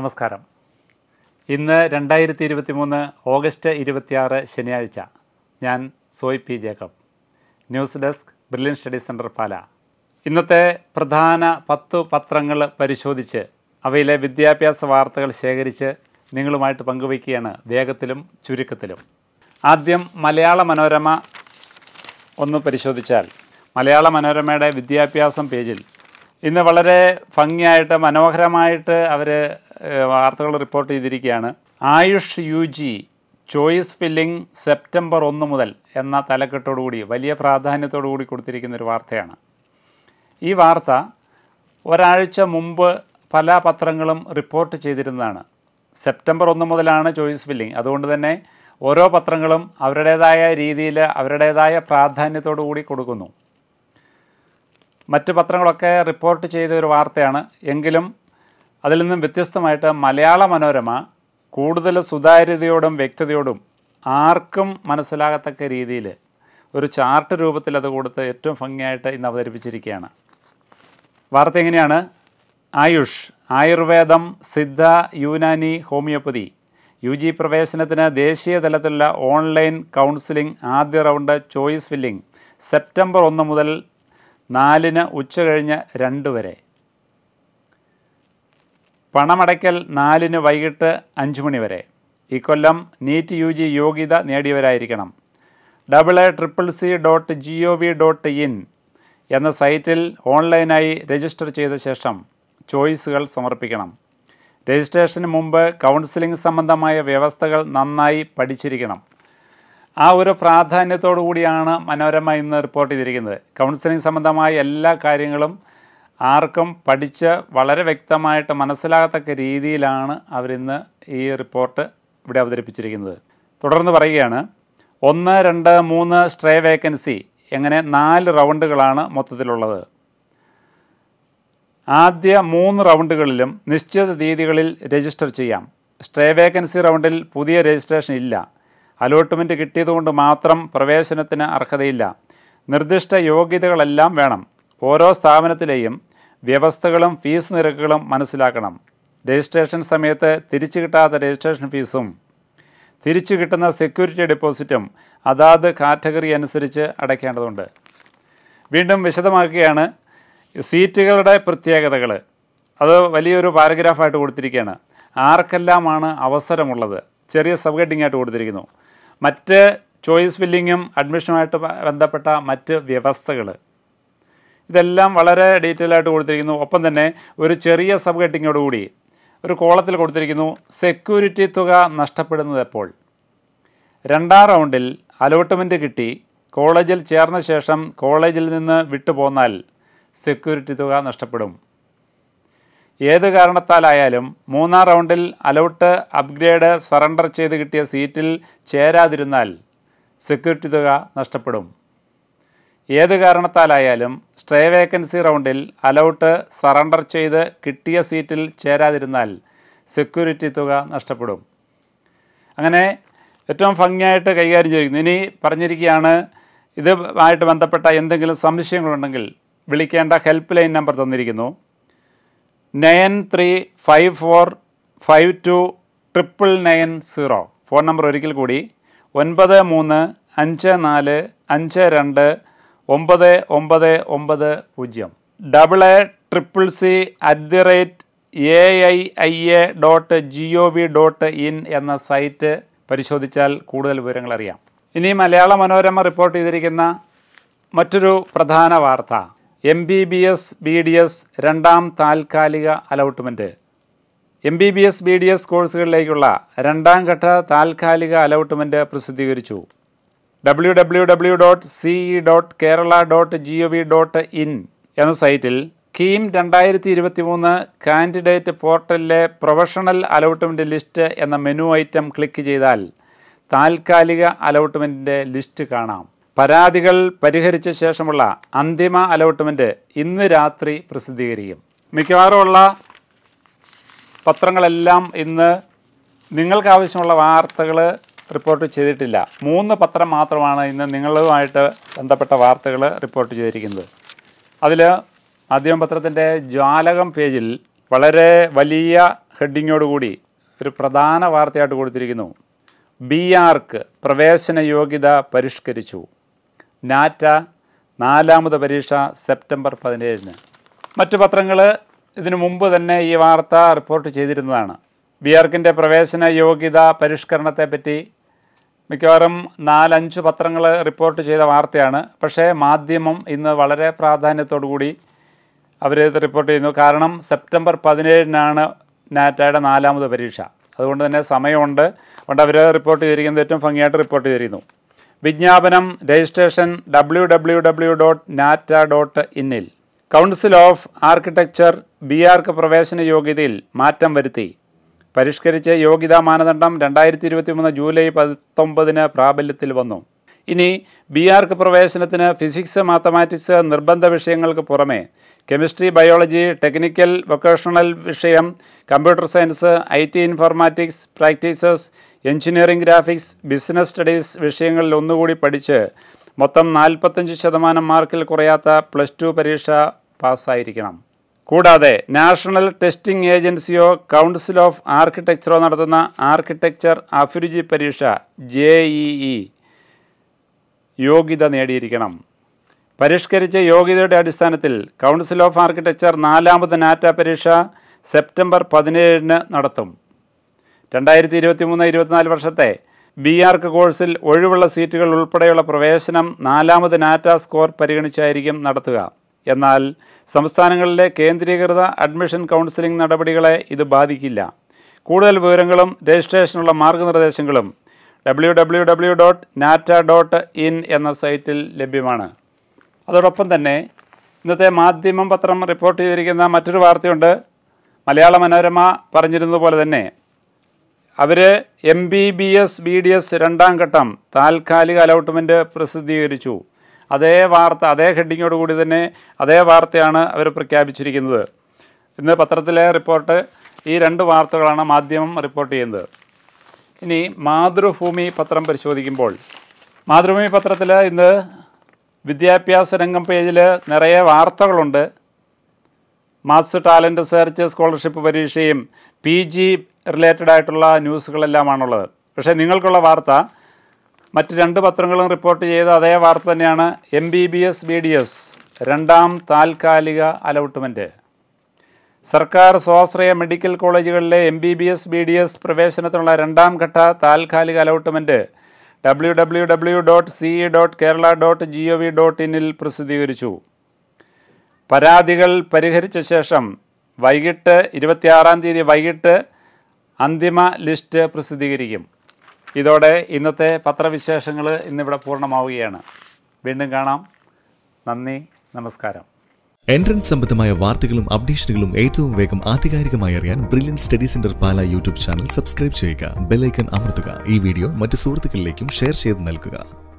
നമസ്കാരം ഇന്ന് രണ്ടായിരത്തി ഇരുപത്തി മൂന്ന് ഓഗസ്റ്റ് ഇരുപത്തിയാറ് ശനിയാഴ്ച ഞാൻ Soy P Jacob news desk Brilliant Study Centre Pala ഇന്നത്തെ പ്രധാന പത്ത് പത്രങ്ങൾ പരിശോധിച്ച് അവയിലെ വിദ്യാഭ്യാസ വാർത്തകൾ ശേഖരിച്ച് നിങ്ങളുമായിട്ട് പങ്കുവയ്ക്കുകയാണ് വേഗത്തിലും ചുരുക്കത്തിലും ആദ്യം മലയാള മനോരമ ഒന്ന് പരിശോധിച്ചാൽ മലയാള മനോരമയുടെ വിദ്യാഭ്യാസം പേജിൽ ഇന്ന് വളരെ ഭംഗിയായിട്ട് മനോഹരമായിട്ട് അവർ വാർത്തകൾ റിപ്പോർട്ട് ചെയ്തിരിക്കുകയാണ് AYUSH U G choice filling September ഒന്ന് മുതൽ എന്ന തലക്കെട്ടോടുകൂടി വലിയ പ്രാധാന്യത്തോടു കൂടി കൊടുത്തിരിക്കുന്ന ഒരു വാർത്തയാണ് ഈ വാർത്ത ഒരാഴ്ച മുമ്പ് പല പത്രങ്ങളും റിപ്പോർട്ട് ചെയ്തിരുന്നതാണ് സെപ്റ്റംബർ ഒന്ന് മുതലാണ് ചോയ്സ് ഫില്ലിംഗ് അതുകൊണ്ട് തന്നെ ഓരോ പത്രങ്ങളും അവരുടേതായ രീതിയിൽ അവരുടേതായ പ്രാധാന്യത്തോടു കൂടി കൊടുക്കുന്നു മറ്റ് പത്രങ്ങളൊക്കെ റിപ്പോർട്ട് ചെയ്ത ഒരു വാർത്തയാണ് എങ്കിലും അതിൽ നിന്നും വ്യത്യസ്തമായിട്ട് മലയാള മനോരമ കൂടുതൽ സുതാര്യതയോടും വ്യക്തതയോടും ആർക്കും മനസ്സിലാകത്തക്ക രീതിയിൽ ഒരു ചാർട്ട് രൂപത്തിൽ അത് കൊടുത്ത് ഏറ്റവും ഭംഗിയായിട്ട് ഇന്ന് അവതരിപ്പിച്ചിരിക്കുകയാണ് വാർത്ത എങ്ങനെയാണ് ആയുഷ് ആയുർവേദം Siddha Unani homeopathy U G പ്രവേശനത്തിന് ദേശീയ തലത്തിലുള്ള ഓൺലൈൻ കൗൺസിലിംഗ് ആദ്യ റൗണ്ട് ചോയ്സ് ഫില്ലിംഗ് സെപ്റ്റംബർ ഒന്ന് മുതൽ നാലിന് ഉച്ച കഴിഞ്ഞ് രണ്ട് വരെ പണമടയ്ക്കൽ നാലിന് വൈകിട്ട് അഞ്ച് മണി വരെ ഈ കൊല്ലം നീറ്റ് യു ജി യോഗ്യത നേടിയവരായിരിക്കണം double A triple C dot G O V dot in എന്ന സൈറ്റിൽ ഓൺലൈനായി രജിസ്റ്റർ ചെയ്ത ശേഷം ചോയ്സുകൾ സമർപ്പിക്കണം രജിസ്ട്രേഷന് മുമ്പ് കൗൺസിലിംഗ് സംബന്ധമായ വ്യവസ്ഥകൾ നന്നായി പഠിച്ചിരിക്കണം ആ ഒരു പ്രാധാന്യത്തോടു കൂടിയാണ് മനോരമ ഇന്ന് റിപ്പോർട്ട് ചെയ്തിരിക്കുന്നത് കൗൺസിലിംഗ് സംബന്ധമായ എല്ലാ കാര്യങ്ങളും ആർക്കും പഠിച്ച് വളരെ വ്യക്തമായിട്ട് മനസ്സിലാകത്തക്ക രീതിയിലാണ് അവരിന്ന് ഈ റിപ്പോർട്ട് ഇവിടെ അവതരിപ്പിച്ചിരിക്കുന്നത് തുടർന്ന് പറയുകയാണ് ഒന്ന് രണ്ട് മൂന്ന് സ്ട്രേ വേക്കൻസി എങ്ങനെ നാല് റൗണ്ടുകളാണ് മൊത്തത്തിലുള്ളത് ആദ്യ മൂന്ന് റൗണ്ടുകളിലും നിശ്ചിത തീയതികളിൽ രജിസ്റ്റർ ചെയ്യാം സ്ട്രേ വേക്കൻസി റൗണ്ടിൽ പുതിയ രജിസ്ട്രേഷൻ ഇല്ല അലോട്ട്മെൻറ്റ് കിട്ടിയതുകൊണ്ട് മാത്രം പ്രവേശനത്തിന് അർഹതയില്ല നിർദ്ദിഷ്ട യോഗ്യതകളെല്ലാം വേണം ഓരോ സ്ഥാപനത്തിലെയും വ്യവസ്ഥകളും ഫീസ് നിരക്കുകളും മനസ്സിലാക്കണം രജിസ്ട്രേഷൻ സമയത്ത് തിരിച്ചു കിട്ടാത്ത രജിസ്ട്രേഷൻ ഫീസും തിരിച്ചു കിട്ടുന്ന സെക്യൂരിറ്റി ഡെപ്പോസിറ്റും അതാത് കാറ്റഗറി അനുസരിച്ച് അടയ്ക്കേണ്ടതുണ്ട് വീണ്ടും വിശദമാക്കുകയാണ് സീറ്റുകളുടെ പ്രത്യേകതകൾ അത് വലിയൊരു പാരഗ്രാഫായിട്ട് കൊടുത്തിരിക്കുകയാണ് ആർക്കെല്ലാമാണ് അവസരമുള്ളത് ചെറിയ സബ് ഹെഡിംഗ് ആയിട്ട് കൊടുത്തിരിക്കുന്നു മറ്റ് ചോയ്സ് ഫില്ലിങ്ങും അഡ്മിഷനുമായിട്ട് ബന്ധപ്പെട്ട മറ്റ് വ്യവസ്ഥകൾ ഇതെല്ലാം വളരെ ഡീറ്റെയിൽ ആയിട്ട് കൊടുത്തിരിക്കുന്നു ഒപ്പം തന്നെ ഒരു ചെറിയ സബ് ഹെഡിങ്ങോടുകൂടി ഒരു കോളത്തിൽ കൊടുത്തിരിക്കുന്നു സെക്യൂരിറ്റി തുക നഷ്ടപ്പെടുന്നത് എപ്പോൾ രണ്ടാം റൗണ്ടിൽ അലോട്ട്മെൻറ്റ് കിട്ടി കോളേജിൽ ചേർന്ന ശേഷം കോളേജിൽ നിന്ന് വിട്ടുപോന്നാൽ സെക്യൂരിറ്റി തുക നഷ്ടപ്പെടും ഏത് കാരണത്താലായാലും മൂന്നാം റൗണ്ടിൽ അലോട്ട് അപ്ഗ്രേഡ് സറണ്ടർ ചെയ്ത് കിട്ടിയ സീറ്റിൽ ചേരാതിരുന്നാൽ സെക്യൂരിറ്റി തുക നഷ്ടപ്പെടും ഏത് കാരണത്താലായാലും സ്ട്രേ വേക്കൻസി റൗണ്ടിൽ അലൗട്ട് സറണ്ടർ ചെയ്ത് കിട്ടിയ സീറ്റിൽ ചേരാതിരുന്നാൽ സെക്യൂരിറ്റി തുക നഷ്ടപ്പെടും അങ്ങനെ ഏറ്റവും ഭംഗിയായിട്ട് കൈകാര്യം ചെയ്യുന്നു ഇനി പറഞ്ഞിരിക്കുകയാണ് ഇതുമായിട്ട് ബന്ധപ്പെട്ട എന്തെങ്കിലും സംശയങ്ങളുണ്ടെങ്കിൽ വിളിക്കേണ്ട ഹെൽപ്പ് ലൈൻ നമ്പർ തന്നിരിക്കുന്നു nine three five four five two triple nine zero phone number ഒരിക്കൽ കൂടി ഒൻപത് മൂന്ന് അഞ്ച് നാല് അഞ്ച് രണ്ട് ഒമ്പത് ഒമ്പത് ഒമ്പത് പൂജ്യം double A triple C at the rate A I I A dot G O V dot in എന്ന സൈറ്റ് പരിശോധിച്ചാൽ കൂടുതൽ വിവരങ്ങൾ അറിയാം ഇനി മലയാള മനോരമ റിപ്പോർട്ട് ചെയ്തിരിക്കുന്ന മറ്റൊരു പ്രധാന വാർത്ത M B B S B D S രണ്ടാം താൽക്കാലിക allotment M B B S B D S കോഴ്സുകളിലേക്കുള്ള രണ്ടാം ഘട്ട താൽക്കാലിക അലോട്ട്മെൻറ്റ് പ്രസിദ്ധീകരിച്ചു W W W dot C dot Kerala dot G O V dot in എന്ന സൈറ്റിൽ കീം രണ്ടായിരത്തി ഇരുപത്തി മൂന്ന് കാൻഡിഡേറ്റ് പോർട്ടലിലെ പ്രൊഫഷണൽ അലോട്ട്മെൻറ്റ് ലിസ്റ്റ് എന്ന മെനു ഐറ്റം ക്ലിക്ക് ചെയ്താൽ താൽക്കാലിക അലോട്ട്മെൻറ്റിൻ്റെ ലിസ്റ്റ് കാണാം പരാതികൾ പരിഹരിച്ച ശേഷമുള്ള അന്തിമ അലോട്ട്മെൻറ്റ് ഇന്ന് രാത്രി പ്രസിദ്ധീകരിക്കും മിക്കവാറുമുള്ള പത്രങ്ങളെല്ലാം ഇന്ന് നിങ്ങൾക്ക് ആവശ്യമുള്ള വാർത്തകൾ റിപ്പോർട്ട് ചെയ്തിട്ടില്ല മൂന്ന് പത്രം മാത്രമാണ് ഇന്ന് നിങ്ങളുമായിട്ട് ബന്ധപ്പെട്ട വാർത്തകൾ റിപ്പോർട്ട് ചെയ്തിരിക്കുന്നത് അതിൽ മാധ്യമ പത്രത്തിൻ്റെ ജാലകം പേജിൽ വളരെ വലിയ ഹെഡിങ്ങോടുകൂടി ഒരു പ്രധാന വാർത്തയായിട്ട് കൊടുത്തിരിക്കുന്നു ബി ആർക്ക് പ്രവേശന യോഗ്യത പരിഷ്കരിച്ചു നാറ്റ നാലാമത് പരീക്ഷ സെപ്റ്റംബർ പതിനേഴിന് മറ്റു പത്രങ്ങൾ ഇതിനു മുമ്പ് തന്നെ ഈ വാർത്ത റിപ്പോർട്ട് ചെയ്തിരുന്നതാണ് ബി ആർക്കിൻ്റെ പ്രവേശന യോഗ്യത പരിഷ്കരണത്തെപ്പറ്റി മിക്കവാറും നാലഞ്ച് പത്രങ്ങൾ റിപ്പോർട്ട് ചെയ്ത വാർത്തയാണ് പക്ഷേ മാധ്യമം ഇന്ന് വളരെ പ്രാധാന്യത്തോടു കൂടി അവർ ഇത് റിപ്പോർട്ട് ചെയ്യുന്നു കാരണം സെപ്റ്റംബർ പതിനേഴിനാണ് നാറ്റയുടെ നാലാമത് പരീക്ഷ അതുകൊണ്ട് തന്നെ സമയമുണ്ട് അതുകൊണ്ട് അവർ റിപ്പോർട്ട് ചെയ്തിരിക്കുന്നത് ഏറ്റവും ഭംഗിയായിട്ട് റിപ്പോർട്ട് ചെയ്തിരിക്കുന്നു വിജ്ഞാപനം registration W W W dot NATA dot ഇന്നിൽ council of architecture B arch പ്രവേശന യോഗ്യതയിൽ മാറ്റം വരുത്തി പരിഷ്കരിച്ച് യോഗ്യതാ മാനദണ്ഡം രണ്ടായിരത്തി ഇരുപത്തി മൂന്ന് ജൂലൈ പത്തൊമ്പതിന് പ്രാബല്യത്തിൽ വന്നു ഇനി ബി ആർക്ക് പ്രവേശനത്തിന് ഫിസിക്സ് മാത്തമാറ്റിക്സ് നിർബന്ധ വിഷയങ്ങൾക്ക് പുറമെ കെമിസ്ട്രി ബയോളജി ടെക്നിക്കൽ വൊക്കേഷണൽ വിഷയം computer science I T informatics practices engineering graphics business studies വിഷയങ്ങളിൽ ഒന്നുകൂടി പഠിച്ച് മൊത്തം നാൽപ്പത്തഞ്ച് ശതമാനം മാർക്കിൽ കുറയാത്ത പ്ലസ് ടു പരീക്ഷ പാസ്സായിരിക്കണം കൂടാതെ നാഷണൽ ടെസ്റ്റിംഗ് ഏജൻസിയോ കൗൺസിൽ ഓഫ് ആർക്കിടെക്ചറോ നടത്തുന്ന ആർക്കിടെക്ചർ അഭിരുചി പരീക്ഷ ജെ ഇ ഇ യോഗ്യത നേടിയിരിക്കണം പരിഷ്കരിച്ച യോഗ്യതയുടെ അടിസ്ഥാനത്തിൽ കൗൺസിൽ ഓഫ് ആർക്കിടെക്ചർ നാലാമത് നാറ്റ പരീക്ഷ സെപ്റ്റംബർ പതിനേഴിന് നടത്തും രണ്ടായിരത്തി ഇരുപത്തി മൂന്ന് ഇരുപത്തിനാല് വർഷത്തെ ബി ആർക്ക് കോഴ്സിൽ ഒഴിവുള്ള സീറ്റുകൾ ഉൾപ്പെടെയുള്ള പ്രവേശനം നാലാമത് നാറ്റ സ്കോർ പരിഗണിച്ചായിരിക്കും നടത്തുക എന്നാൽ സംസ്ഥാനങ്ങളിലെ കേന്ദ്രീകൃത അഡ്മിഷൻ കൗൺസിലിംഗ് നടപടികളെ ഇത് ബാധിക്കില്ല കൂടുതൽ വിവരങ്ങളും രജിസ്ട്രേഷനുള്ള മാർഗനിർദ്ദേശങ്ങളും W W W dot NATA dot in എന്ന സൈറ്റിൽ ലഭ്യമാണ് അതോടൊപ്പം തന്നെ ഇന്നത്തെ മാധ്യമം പത്രം റിപ്പോർട്ട് ചെയ്തിരിക്കുന്ന മറ്റൊരു വാർത്തയുണ്ട് മലയാള മനോരമ പറഞ്ഞിരുന്നതുപോലെ തന്നെ അവർ M B B S B D S രണ്ടാം ഘട്ടം താൽക്കാലിക അലോട്ട്മെൻറ്റ് പ്രസിദ്ധീകരിച്ചു അതേ വാർത്ത അതേ ഹെഡിങ്ങോട് കൂടി തന്നെ അതേ വാർത്തയാണ് അവർ പ്രഖ്യാപിച്ചിരിക്കുന്നത് ഇന്ന് പത്രത്തിലെ റിപ്പോർട്ട് ഈ രണ്ട് വാർത്തകളാണ് മാധ്യമം റിപ്പോർട്ട് ചെയ്യുന്നത് ഇനി മാതൃഭൂമി പത്രം പരിശോധിക്കുമ്പോൾ മാതൃഭൂമി പത്രത്തിൽ ഇന്ന് വിദ്യാഭ്യാസ രംഗം പേജിൽ നിറയെ വാർത്തകളുണ്ട് മാത്സ് ടാലൻറ്റ് സെർച്ച് സ്കോളർഷിപ്പ് പരീക്ഷയും പി ജി റിലേറ്റഡ് ആയിട്ടുള്ള ന്യൂസുകളെല്ലാമാണുള്ളത് പക്ഷേ നിങ്ങൾക്കുള്ള വാർത്ത മറ്റ് രണ്ട് പത്രങ്ങളും റിപ്പോർട്ട് ചെയ്ത അതേ വാർത്ത തന്നെയാണ് M B B S B D S രണ്ടാം താൽക്കാലിക അലോട്ട്മെൻറ്റ് സർക്കാർ സ്വാശ്രയ മെഡിക്കൽ കോളേജുകളിലെ M B B S B D S പ്രവേശനത്തിനുള്ള രണ്ടാം ഘട്ട താൽക്കാലിക allotment W W W dot C E dot Kerala dot G O V dot ഇന്നിൽ പ്രസിദ്ധീകരിച്ചു പരാതികൾ പരിഹരിച്ച ശേഷം വൈകിട്ട് ഇരുപത്തിയാറാം തീയതി വൈകിട്ട് അന്തിമ ലിസ്റ്റ് പ്രസിദ്ധീകരിക്കും ഇതോടെ ഇന്നത്തെ പത്രവിശേഷങ്ങൾ ഇന്നിവിടെ പൂർണ്ണമാവുകയാണ് വീണ്ടും കാണാം നന്ദി നമസ്കാരം എൻട്രൻസ് സംബന്ധമായ വാർത്തകളും അപ്ഡേഷനുകളും ഏറ്റവും വേഗം ആധികാരികമായി അറിയാൻ Brilliant Study Centre Pala YouTube channel subscribe ചെയ്യുക ബെല്ലൈക്കൺ അമർത്തുക ഈ വീഡിയോ മറ്റ് സുഹൃത്തുക്കളിലേക്കും ഷെയർ ചെയ്ത് നൽകുക